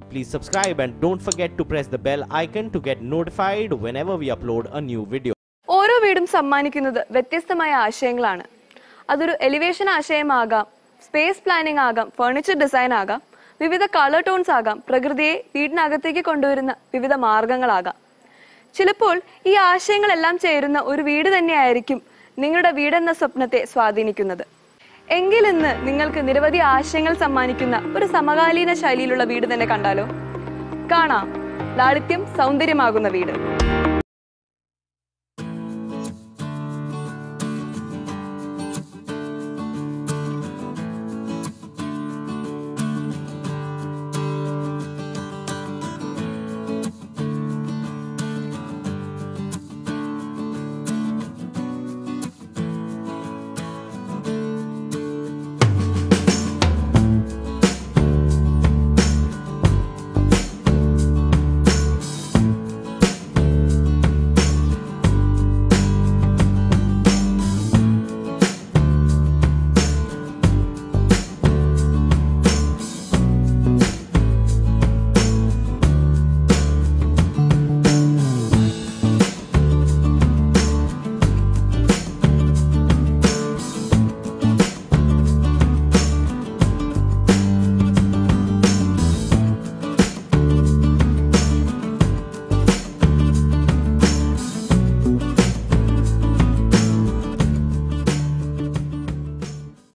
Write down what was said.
Please subscribe and don't forget to press the bell icon to get notified whenever we upload a new video. ഓരോ വീടും സമ്മാനിക്കുന്നത് വ്യത്യസ്തമായ ആശയങ്ങളാണ് അതൊരു elevation ആശയമാകാം സ്പേസ് പ്ലാനിംഗ് ആകാം ഫർണിച്ചർ ഡിസൈൻ ആകാം വിവിധ കളർ ടോൺസ് ആകാം പ്രകൃതിയെ വീടിനകത്തേക്ക് കൊണ്ടുവരുന്ന വിവിധ മാർഗങ്ങളാകാം ചിലപ്പോൾ ഈ ആശയങ്ങളെല്ലാം ചേരുന്ന ഒരു വീട് തന്നെയായിരിക്കും നിങ്ങളുടെ വീടെന്ന സ്വപ്നത്തെ സ്വാധീനിക്കുന്നത് എങ്കിൽ ഇന്ന് നിങ്ങൾക്ക് നിരവധി ആശയങ്ങൾ സമ്മാനിക്കുന്ന ഒരു സമകാലീന ശൈലിയിലുള്ള വീട് തന്നെ കണ്ടാലോ കാണാം ലാളിത്യം സൗന്ദര്യമാകുന്ന വീട്